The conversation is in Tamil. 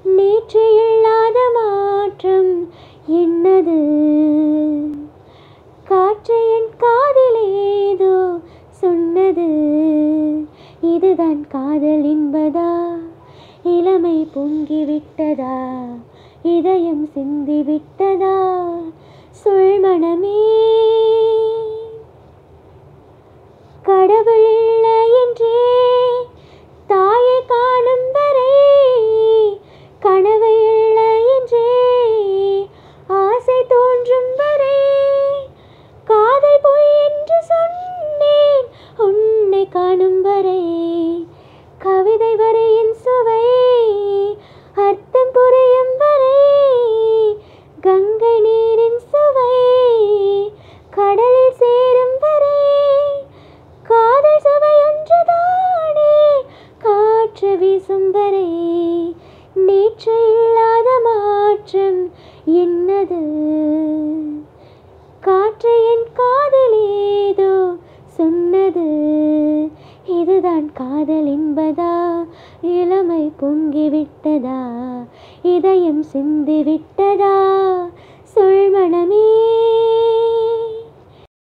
நேற்று இல்லாத மாற்றம் என்னது காற்று என் காதில் ஏதோ சொன்னது இதுதான் காதல் என்பதா இளமை பொங்கிவிட்டதா இதயம் சிந்திவிட்டதா சொல் மனமே கடவுள் இல்லை என்றே தாயை காணும் வரை கனவு இல்லை என்றே ஆசை தோன்றும் வரை காதல் பொய் என்று சொன்னேன் உன்னை காணும் வரை கவிதை வரையின் சுவை அர்த்தம் புரியும் வரை கங்கை நீரின் சுவை கடலில் சேரும் வரை காதல் சுவை ஒன்றுதானே காற்று வீசும் வரை நேற்று இல்லாத மாற்றம் என்னது காற்று என் காதில் ஏதோ சொன்னது இதுதான் காதல் என்பதா இளமை பொங்கிவிட்டதா இதயம் சிந்திவிட்டதா சொல் மனமே